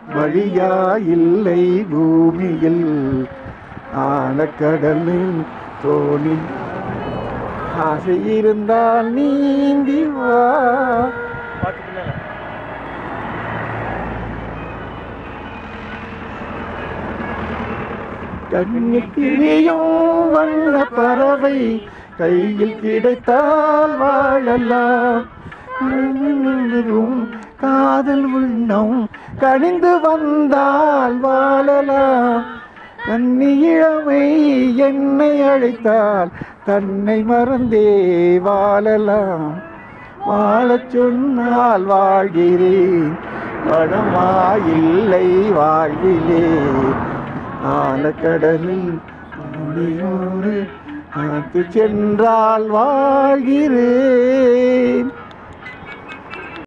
வழியா இல்லை பூமியில் ஆழக்கடலில் தோணி ஆசை இருந்தால் நீந்தி வா பாட்டு பின்னால கண்ணில் கிளியும் வண்ண பறவை கையில் கிடைத்தால் வாழலாம் காதல் உள்ளம் கணிந்து வந்தால் வாழலாம் கன்னி இளமை என்னை அழைத்தால் தன்னை மறந்தே வாழலாம் வாழச் சொன்னால் வாழ்கிறேன் வடமா இல்லை வாழ்விலே ஆழக்கடலில் துளியோடு காத்து சென்றால் வாழ்கிறேன்